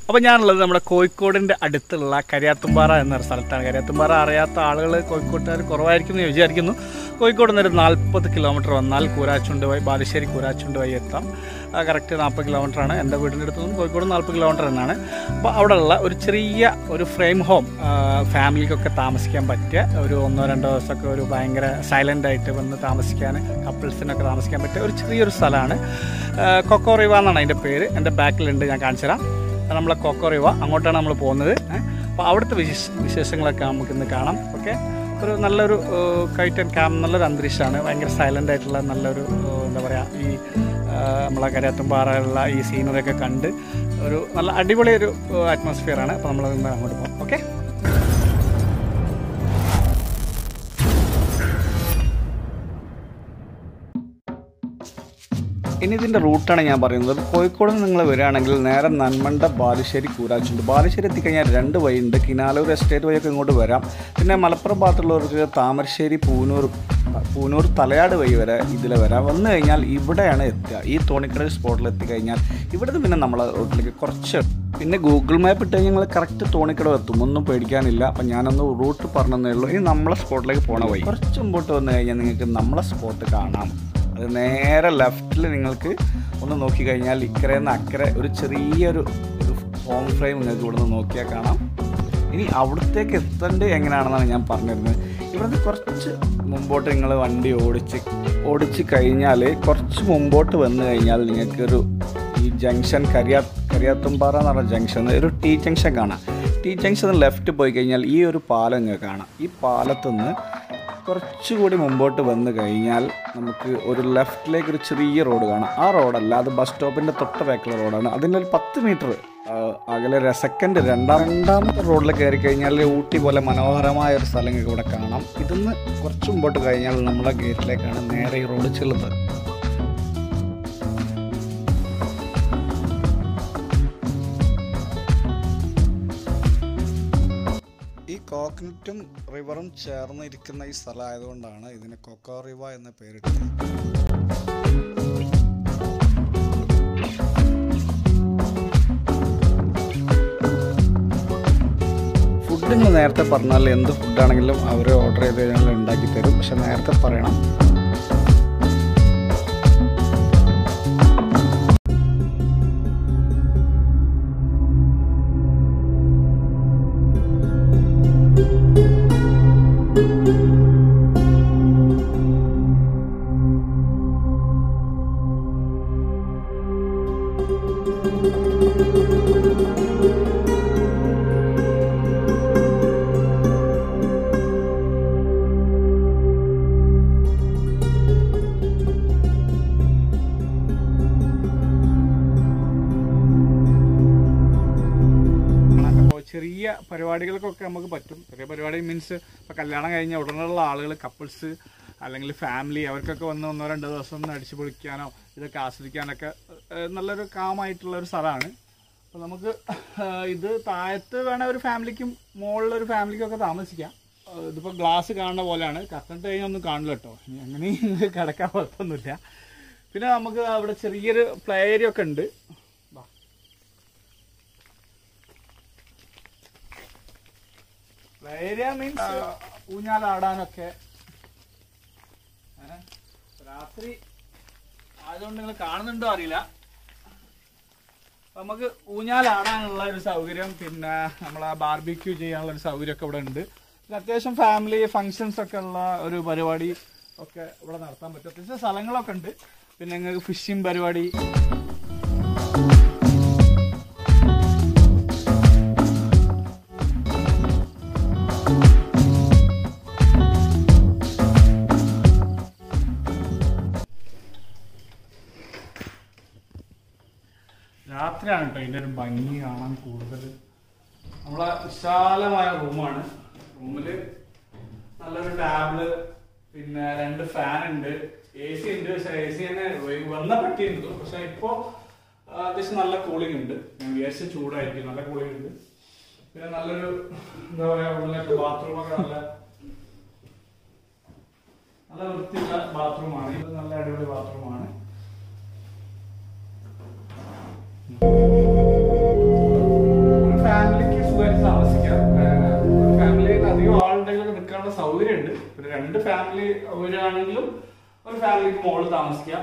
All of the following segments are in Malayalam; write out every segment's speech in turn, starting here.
അപ്പോൾ ഞാനുള്ളത് നമ്മുടെ കോഴിക്കോടിൻ്റെ അടുത്തുള്ള കരിയാത്തുംപാറ എന്നൊരു സ്ഥലത്താണ് കരിയാത്തുംപാറ അറിയാത്ത ആളുകൾ കോഴിക്കോട്ടുകാർ കുറവായിരിക്കും എന്ന് വിചാരിക്കുന്നു കോഴിക്കോട് നിന്നൊരു നാൽപ്പത് കിലോമീറ്റർ വന്നാൽ കൂരാച്ചുണ്ട് വഴി ബാലുശ്ശേരി കൂരാച്ചുണ്ട് വഴി എത്താം കറക്റ്റ് നാൽപ്പത് കിലോമീറ്ററാണ് എൻ്റെ വീടിൻ്റെ അടുത്ത് നിന്നും കോഴിക്കോട് നാൽപ്പത് കിലോമീറ്റർ തന്നെയാണ് അപ്പോൾ അവിടെയുള്ള ഒരു ചെറിയ ഒരു ഫ്രെയിം ഹോം ഫാമിലിക്കൊക്കെ താമസിക്കാൻ പറ്റിയ ഒരു ഒന്നോ രണ്ടോ ദിവസമൊക്കെ ഒരു ഭയങ്കര സൈലൻ്റ് ആയിട്ട് വന്ന് താമസിക്കാൻ കപ്പിൾസിനൊക്കെ താമസിക്കാൻ പറ്റിയ ഒരു ചെറിയൊരു സ്ഥലമാണ് കൊക്കോ റിവ എന്നാണ് അതിൻ്റെ പേര് എൻ്റെ ബാക്കിലുണ്ട് ഞാൻ കാണിച്ചു തരാം അത് നമ്മളെ കൊക്കോ റിവ അങ്ങോട്ടാണ് നമ്മൾ പോകുന്നത് അപ്പോൾ അവിടുത്തെ വിശേഷ വിശേഷങ്ങളൊക്കെ നമുക്ക് ഇന്ന് കാണാം ഓക്കെ ഒരു നല്ലൊരു കൈറ്റ് ആൻഡ് ക്യാം നല്ലൊരു അന്തരീക്ഷമാണ് ഭയങ്കര സൈലൻ്റ് ആയിട്ടുള്ള നല്ലൊരു ഏഹ്, എന്താ പറയുക ഈ ഏഹ്, നമ്മളെ കരയാത്തുംപാറയുള്ള ഈ സീനറിയൊക്കെ കണ്ട് ഒരു നല്ല അടിപൊളി ഒരു അറ്റ്മോസ്ഫിയറാണ് അപ്പോൾ നമ്മൾ ഇന്ന് അങ്ങോട്ട് പോകാം ഓക്കെ ഇനി ഇതിൻ്റെ റൂട്ടാണ് ഞാൻ പറയുന്നത് കോഴിക്കോട് നിന്ന് നിങ്ങൾ വരികയാണെങ്കിൽ നേരെ നന്മണ്ട ബാലുശ്ശേരി കൂരാച്ചുണ്ട് ബാലുശ്ശേരി എത്തിക്കഴിഞ്ഞാൽ രണ്ട് വഴിയുണ്ട് കിനാലൂർ എസ്റ്റേറ്റ് വഴിയൊക്കെ ഇങ്ങോട്ട് വരാം പിന്നെ മലപ്പുറം ഭാഗത്തുള്ളവർക്ക് താമരശ്ശേരി പൂനൂർ പൂനൂർ തലയാട് വഴി വരെ ഇതിൽ വരാം വന്നു കഴിഞ്ഞാൽ ഇവിടെയാണ് എത്തുക ഈ തോണിക്കടൽ സ്പോട്ടിൽ എത്തിക്കഴിഞ്ഞാൽ ഇവിടുന്ന് പിന്നെ നമ്മളെ റൂട്ടിലേക്ക് കുറച്ച് പിന്നെ ഗൂഗിൾ മാപ്പ് ഇട്ട് കഴിഞ്ഞാൽ നിങ്ങൾ കറക്റ്റ് തോണിക്കടവ് എത്തും ഒന്നും പേടിക്കാനില്ല അപ്പം ഞാനൊന്ന് റൂട്ട് പറഞ്ഞതേ ഉള്ളൂ ഇനി നമ്മളെ സ്പോട്ടിലേക്ക് പോണ വഴി കുറച്ച് മുമ്പോട്ട് വന്നു കഴിഞ്ഞാൽ നിങ്ങൾക്ക് നമ്മളെ സ്പോട്ട് കാണാം അത് നേരെ ലെഫ്റ്റിൽ നിങ്ങൾക്ക് ഒന്ന് നോക്കിക്കഴിഞ്ഞാൽ ഇക്കരെ നിന്ന് അക്കരെ ഒരു ചെറിയൊരു ഒരു ഹോം ഫ്രെയിം നിങ്ങൾക്ക് ഇവിടെ നിന്ന് നോക്കിയാൽ കാണാം ഇനി അവിടത്തേക്ക് എത്തേണ്ടത് എങ്ങനെയാണെന്നാണ് ഞാൻ പറഞ്ഞിരുന്നത് ഇവിടുന്ന് കുറച്ച് മുമ്പോട്ട് നിങ്ങൾ വണ്ടി ഓടിച്ച് ഓടിച്ച് കഴിഞ്ഞാൽ കുറച്ച് മുമ്പോട്ട് വന്നു കഴിഞ്ഞാൽ നിങ്ങൾക്കൊരു ഈ ജംഗ്ഷൻ കരിയാ കരിയാത്തുംപാറ എന്ന് പറഞ്ഞ ജംഗ്ഷൻ ഒരു ടി ജംഗ്ഷൻ കാണാം ടി ജംഗ്ഷൻ ലെഫ്റ്റ് പോയി കഴിഞ്ഞാൽ ഈ ഒരു പാലം നിങ്ങൾക്ക് കാണാം ഈ പാലത്തുനിന്ന് കുറച്ചുകൂടി മുമ്പോട്ട് വന്നു കഴിഞ്ഞാൽ നമുക്ക് ഒരു ലെഫ്റ്റിലേക്ക് ഒരു ചെറിയ റോഡ് കാണാം ആ റോഡല്ല അത് ബസ് സ്റ്റോപ്പിൻ്റെ തൊട്ട് ബാക്കിലുള്ള റോഡാണ് അതിൻ്റെ ഒരു പത്ത് മീറ്റർ അകലെ ഒരു സെക്കൻഡ് രണ്ടാം രണ്ടാമത്തെ റോഡിൽ കയറി കഴിഞ്ഞാൽ ഊട്ടി പോലെ മനോഹരമായ ഒരു സ്ഥലം നിങ്ങൾക്ക് ഇവിടെ കാണാം ഇതിന്ന് കുറച്ച് മുമ്പോട്ട് കഴിഞ്ഞാൽ നമ്മുടെ ഗേറ്റിലേക്കാണ് നേരെ ഈ റോഡ് ചെല്ലുന്നത് ഈ കോക്കനറ്റും റിവറും ചേർന്ന് ഇരിക്കുന്ന ഈ സ്ഥലമായതുകൊണ്ടാണ് ഇതിന് കൊക്കോ റിവ എന്ന പേരിട്ടത് ഫുഡ് നിങ്ങൾ നേരത്തെ പറഞ്ഞാൽ എന്ത് ഫുഡാണെങ്കിലും അവർ ഓർഡർ ചെയ്ത് കഴിഞ്ഞാൽ ഉണ്ടാക്കി തരും പക്ഷെ നേരത്തെ പറയണം അപ്പോൾ ചെറിയ പരിപാടികൾക്കൊക്കെ നമുക്ക് പറ്റും ചെറിയ പരിപാടി മീൻസ് ഇപ്പോൾ കല്യാണം കഴിഞ്ഞ ഉടനെയുള്ള ആളുകൾ കപ്പിൾസ് അല്ലെങ്കിൽ ഫാമിലി അവർക്കൊക്കെ വന്ന് ഒന്നോ രണ്ടോ ദിവസം ഒന്ന് അടിച്ചു പൊളിക്കാനോ ഇതൊക്കെ ആസ്വദിക്കാനൊക്കെ ഏഹ്, നല്ലൊരു കാമായിട്ടുള്ള ഒരു സ്ഥലമാണ് അപ്പോൾ നമുക്ക് ഏഹ്, ഇത് താഴത്ത് വേണേൽ ഒരു ഫാമിലിക്കും മുകളിലൊരു ഫാമിലിക്കൊക്കെ താമസിക്കാം ഏഹ്, ഇതിപ്പോൾ ഗ്ലാസ് കാണുന്ന പോലെയാണ് കത്തട്ട് കഴിഞ്ഞാൽ ഒന്നും കാണില്ല കേട്ടോ ഇനി അങ്ങനെ കിടക്കാൻ കുഴപ്പമൊന്നുമില്ല പിന്നെ നമുക്ക് അവിടെ ചെറിയൊരു പ്ലേ ഏരിയ ഒക്കെ ഉണ്ട് വാ. ഏരിയ മീൻസ് ഊഞ്ഞാലാടാനൊക്കെ ഏ? രാത്രി ആയതുകൊണ്ട് നിങ്ങൾ കാണുന്നുണ്ടോ അറിയില്ല അപ്പൊ നമുക്ക് ഊഞ്ഞാലാടാനുള്ള ഒരു സൗകര്യം പിന്നെ നമ്മളെ ബാർബിക്യൂ ചെയ്യാനുള്ള ഒരു സൗകര്യം ഒക്കെ ഇവിടെ ഉണ്ട് പിന്നെ അത്യാവശ്യം ഫാമിലി ഫങ്ഷൻസ് ഒക്കെ ഉള്ള ഒരു പരിപാടി ഒക്കെ ഇവിടെ നടത്താൻ പറ്റും അത്യാവശ്യം സ്ഥലങ്ങളൊക്കെ ഉണ്ട് പിന്നെ നിങ്ങൾക്ക് ഫിഷിംഗ് പരിപാടി രാത്രിയാണ് കേട്ടോ ഇതിൻ്റെ ഒരു ഭംഗി കാണാൻ കൂടുതൽ നമ്മളെ വിശാലമായ റൂമാണ് റൂമിൽ നല്ലൊരു ടാബിള് പിന്നെ രണ്ട് ഫാൻ ഉണ്ട് എ സി ഉണ്ട് പക്ഷെ എ സി തന്നെ വന്ന പറ്റിയുണ്ട് പക്ഷെ ഇപ്പോ ആ, അത്യാവശ്യം നല്ല കൂളിംഗ് ഉണ്ട് ഞാൻ വിചാരിച്ച ചൂടായിരിക്കും നല്ല കൂളിംഗ് ഉണ്ട് പിന്നെ നല്ലൊരു എന്താ പറയാ ഉള്ളിലൊക്കെ ബാത്റൂം ഒക്കെ നല്ല നല്ല വൃത്തിയുള്ള ബാത്റൂമാണ് ഇത് നല്ല അടിപൊളി ബാത്റൂമാണ് ഉണ്ട് ഒരു രണ്ട് ഫാമിലി വരികയാണെങ്കിലും ഒരു ഫാമിലിക്ക് മോള് താമസിക്കാം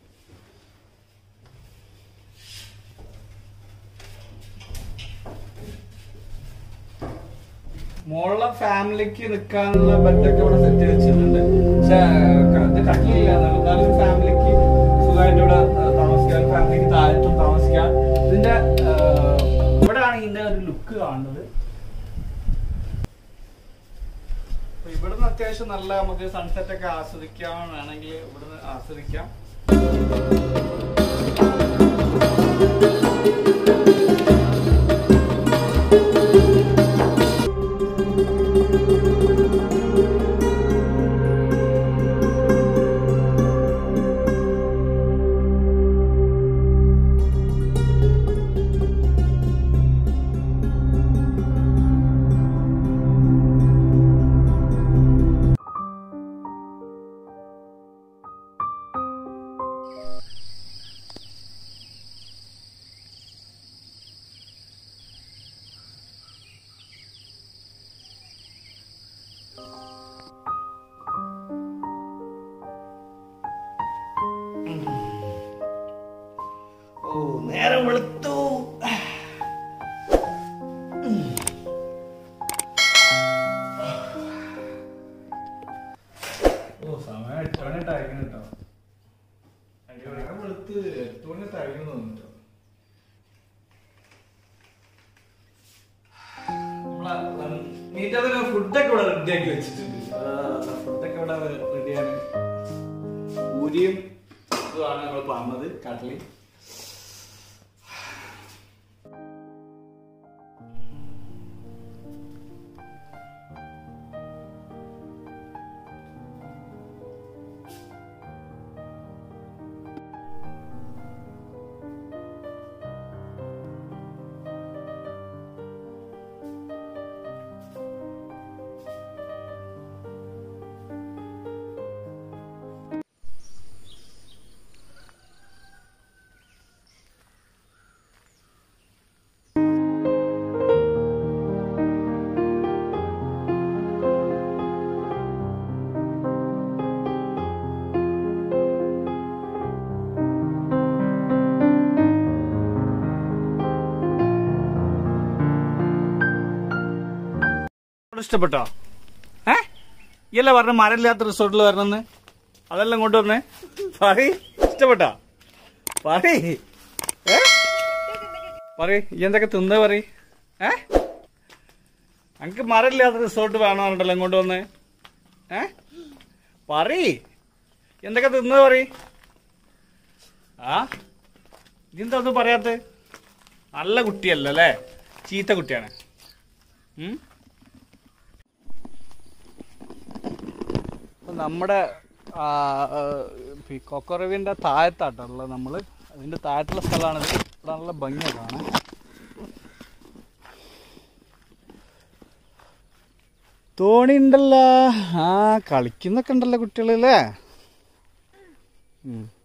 മോളുടെ ഫാമിലിക്ക് നിൽക്കാനുള്ള ബെഡൊക്കെ ഇവിടെ സെറ്റ് വെച്ചിട്ടുണ്ട് പക്ഷെ ഇത് കട്ടിലില്ല എന്നാലും ഫാമിലിക്ക് സുഖമായിട്ട് ഇവിടെ ആ, താമസിക്കാം ഫാമിലിക്ക് താഴത്തും താമസിക്കാം ഇതിന്റെ ആ, ഇവിടെയാണ് ഇതിന്റെ ഒരു ലുക്ക് കാണുന്നത് അപ്പൊ ഇവിടുന്ന് അത്യാവശ്യം നല്ല നമുക്ക് സൺസെറ്റ് ഒക്കെ ആസ്വദിക്കാൻ വേണമെങ്കിൽ ഇവിടുന്ന് ആസ്വദിക്കാം ഓ നേരം വെളുത്തു ഓ സമയം എട്ട് മണിട്ട് അയക്കണം കേട്ടോ നേരം വെളുത്ത് എട്ട് മണിട്ട് അയക്കണം തോന്നുന്നു നീറ്റതിന് ഫുഡൊക്കെ ഇവിടെ റെഡിയാക്കി വെച്ചിട്ടുണ്ട് ഫുഡൊക്കെ ഇവിടെ റെഡിയാണ് പൂരിയും ഇതുമാണ് നമ്മൾ പറഞ്ഞത് കാട്ടില് ഇഷ്ടപ്പെട്ടോ ഏ ഇയല്ല പറഞ്ഞ മരമില്ലാത്ത റിസോർട്ടിൽ വരണമെന്ന് അതെല്ലാം കൊണ്ടുവന്നേ പറയ് ഇഷ്ടപ്പെട്ടോ പറയ് ഏ പറയ് ഈ എന്തൊക്കെ തിന്ന പറയ് ഏ എനിക്ക് മരമില്ലാത്ത റിസോർട്ട് വേണമെന്നുണ്ടല്ലോ കൊണ്ടുവന്നേ ഏ പറയ് എന്തൊക്കെ തിന്നത് പറയ് ആ ഇതെന്താ ഒന്നും പറയാത്ത നല്ല കുട്ടിയല്ല അല്ലേ ചീത്ത കുട്ടിയാണ് ഉം അപ്പൊ നമ്മുടെ ആ, ആ, ഈ കൊക്കറവിന്റെ താഴത്താട്ടുള്ളത് നമ്മള് അതിന്റെ താഴത്തുള്ള സ്ഥലമാണിത് ഇവിടെ നല്ല ഭംഗിയാണ് കാണാൻ തോണി ഉണ്ടല്ലോ ആ കളിക്കുന്നൊക്കെ ഉണ്ടല്ലോ കുട്ടികളല്ലേ ഉം.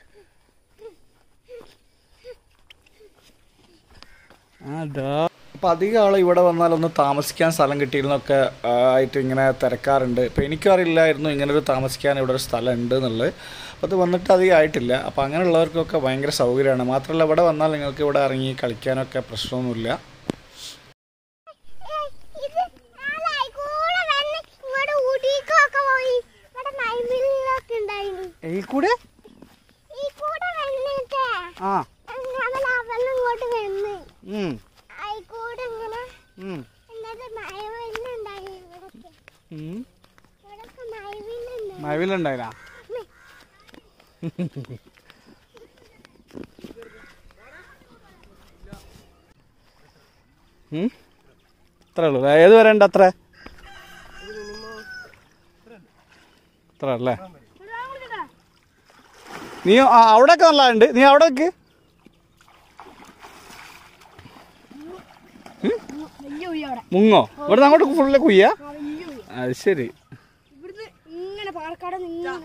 അതാ അപ്പം അധികം ആൾ ഇവിടെ വന്നാൽ ഒന്ന് താമസിക്കാൻ സ്ഥലം കിട്ടിയിരുന്നൊക്കെ ആ, ആയിട്ട് ഇങ്ങനെ തിരക്കാറുണ്ട് ഇപ്പം എനിക്കറിയില്ലായിരുന്നു ഇങ്ങനെ ഒരു താമസിക്കാൻ ഇവിടെ ഒരു സ്ഥലം ഉണ്ട് എന്നുള്ളത് അപ്പോൾ അത് വന്നിട്ട് അധികം ആയിട്ടില്ല അപ്പോൾ അങ്ങനെയുള്ളവർക്കൊക്കെ ഭയങ്കര സൗകര്യമാണ് മാത്രമല്ല ഇവിടെ വന്നാൽ നിങ്ങൾക്ക് ഇവിടെ ഇറങ്ങി കളിക്കാനൊക്കെ പ്രശ്നമൊന്നുമില്ല ഇത് നാലായി കൂടെ വന്ന് ഇങ്ങോട്ട് ഊട്ടിക്കൊക്കെ പോയി ഇവിടെ മൈമിലൊക്കെ ഉണ്ടായിരുന്നു ഈ കൂടെ ഈ കൂടെ വന്നിട്ട് ആ അവൻ അവൻ ഇങ്ങോട്ട് വന്ന് ഉം, ഈ കൂടെ ഇങ്ങനെ ഉം, എന്നിട്ട് മഴവില്ലുണ്ടായി ഇവിടൊക്കെ ഉം. ഇവിടൊക്കെ മഴവില്ലുണ്ടായി മഴവിലുണ്ടായിനാ ഉം? ഇത്രേ ഉള്ളൂ ഏത് വരെ ഉണ്ട് അത്ര ഇത്ര അല്ലേ നീ ആ, അവിടെയൊക്കെ നല്ല ഉണ്ട് നീ അവിടെ നിൽക്ക് വലിയ ഉയ്യ അവിടെ മുങ്ങോ ഇവിടെ അങ്ങോട്ട് ഫുള്ള് കുയ്യ വലിയ ഉയ്യ അത് ശരി ഇവിടുന്ന് ഇങ്ങനെ പാലക്കാട് ഇങ്ങനെ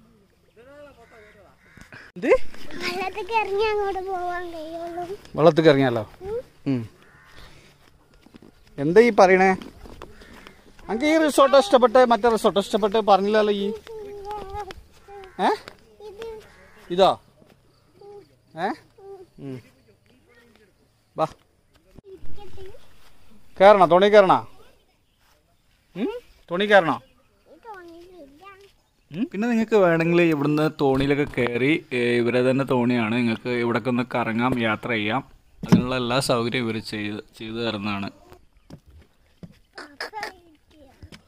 ഇത് വെള്ളത്തേക്ക് ഇറങ്ങി അങ്ങോട്ട് പോവാൻ കഴിയുള്ളൂ വെള്ളത്തിൽ ഇറങ്ങിയാലോ ഉം. എന്താ ഈ പറയണേ എനിക്ക് ഈ റിസോർട്ട് ഇഷ്ടപ്പെട്ട് മറ്റേ റിസോർട്ട് ഇഷ്ടപ്പെട്ട് പറഞ്ഞില്ലല്ലോ ഈ ഏ ഇത് ഇതോ ഏ ഉം. വാ ഇരിക്കട്ടെ. കയറണോ തോണി കയറണോ ഉം? തോണി കയറണോ ഇത് തോന്നിയില്ല. ഉം. പിന്നെ നിങ്ങൾക്ക് വേണമെങ്കിൽ ഇവിടുന്ന് തോണിയിലൊക്കെ കയറി ഏ, ഇവരെ തന്നെ തോണിയാണ് നിങ്ങൾക്ക് ഇവിടൊക്കെ ഒന്ന് കറങ്ങാം യാത്ര ചെയ്യാം അതിനുള്ള എല്ലാ സൗകര്യവും ഇവർ ചെയ്ത് ചെയ്തു തരുന്നതാണ് അപ്പൊ ഇരിക്കുക.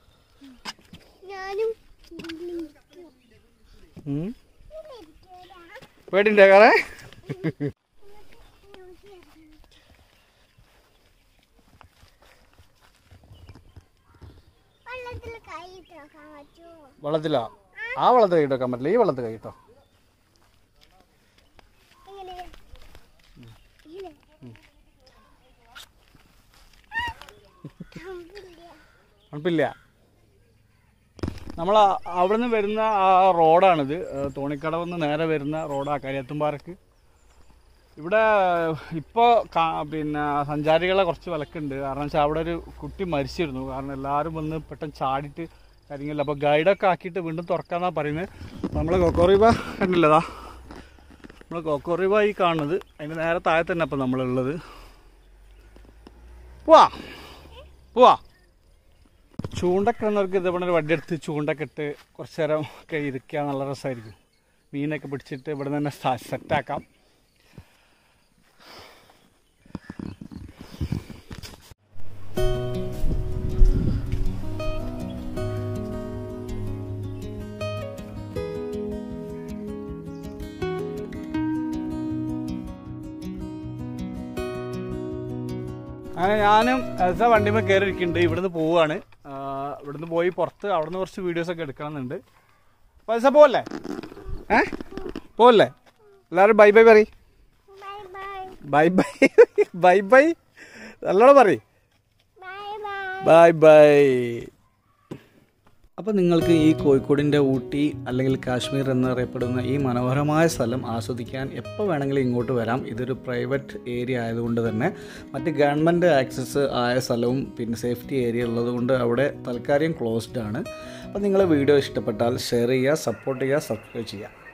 ഞാനും ഇതിലിരിക്കും. ഉം. ഇതിലിരിക്കൂല. പേടിണ്ടേ കയറേ വെള്ളത്തിൽ കൈ ഇട്ട് നോക്കാൻ പറ്റുമോ വെള്ളത്തിലോ ആ വെള്ളത്തിൽ കൈയിട്ടോ പറ്റില്ല ഈ വെള്ളത്തിൽ കൈയിട്ടോ എങ്ങനെ ഇങ്ങനെ തമ്പില്ല. തണുപ്പില്ല നമ്മൾ അവിടെ നിന്ന് വരുന്ന ആ റോഡാണിത് ഏ, തോണിക്കടവ് നിന്ന് നേരെ വരുന്ന റോഡാ കരിയത്തുംപാറക്ക് ഇവിടെ ഇപ്പോൾ പിന്നെ സഞ്ചാരികളെ കുറച്ച് വിലക്കുണ്ട് കാരണം വെച്ചാൽ അവിടെ ഒരു കുട്ടി മരിച്ചിരുന്നു കാരണം എല്ലാവരും വന്ന് പെട്ടെന്ന് ചാടിയിട്ട് കാര്യങ്ങളില്ല അപ്പോൾ ഗൈഡൊക്കെ ആക്കിയിട്ട് വീണ്ടും തുറക്കാന്നാണ് പറയുന്നത് നമ്മൾ കൊക്കോറിബ കണ്ടില്ലതാ നമ്മൾ കൊക്കോറിബ ഈ കാണുന്നത് അതിൻ്റെ നേരെ താഴെ തന്നെ അപ്പം നമ്മളുള്ളത് പോവാ പോവാ ചൂണ്ടൊക്കെ എന്നവർക്ക് ഇതേപോലെ ഒരു വടിയെടുത്ത് ചൂണ്ടൊക്കെ ഇട്ട് കുറച്ച് നേരം ഒക്കെ ഇരിക്കുക നല്ല രസമായിരിക്കും മീനൊക്കെ പിടിച്ചിട്ട് ഇവിടെ തന്നെ സെറ്റാക്കാം അങ്ങനെ ഞാനും എൽസ വണ്ടിമേ കയറി ഇരിക്കുന്നുണ്ട് ഇവിടുന്ന് പോവാണ് ആ, ഇവിടുന്ന് പോയി പുറത്ത് അവിടുന്ന് കുറച്ച് വീഡിയോസ് ഒക്കെ എടുക്കണമെന്നുണ്ട് അപ്പോൾ എൽസ പോവല്ലേ ഏ പോവല്ലേ എല്ലാവരും ബൈ ബൈ പറയും bye bye bye bye bye bye നല്ലോണം പറയും ബൈ ബൈ ബൈ ബൈ അപ്പോൾ നിങ്ങൾക്ക് ഈ കോഴിക്കോടിൻ്റെ ഊട്ടി അല്ലെങ്കിൽ കാശ്മീർ എന്നറിയപ്പെടുന്ന ഈ മനോഹരമായ സ്ഥലം ആസ്വദിക്കാൻ എപ്പോൾ വേണമെങ്കിലും ഇങ്ങോട്ട് വരാം ഇതൊരു പ്രൈവറ്റ് ഏരിയ ആയതുകൊണ്ട് തന്നെ മറ്റ് ഗവൺമെൻറ് ആക്സസ് ആയ സ്ഥലവും പിന്നെ സേഫ്റ്റി ഏരിയ ഉള്ളതുകൊണ്ട് അവിടെ തൽക്കാലം ക്ലോസ്ഡ് ആണ് അപ്പോൾ നിങ്ങൾ വീഡിയോ ഇഷ്ടപ്പെട്ടാൽ ഷെയർ ചെയ്യുക സപ്പോർട്ട് ചെയ്യുക സബ്സ്ക്രൈബ് ചെയ്യുക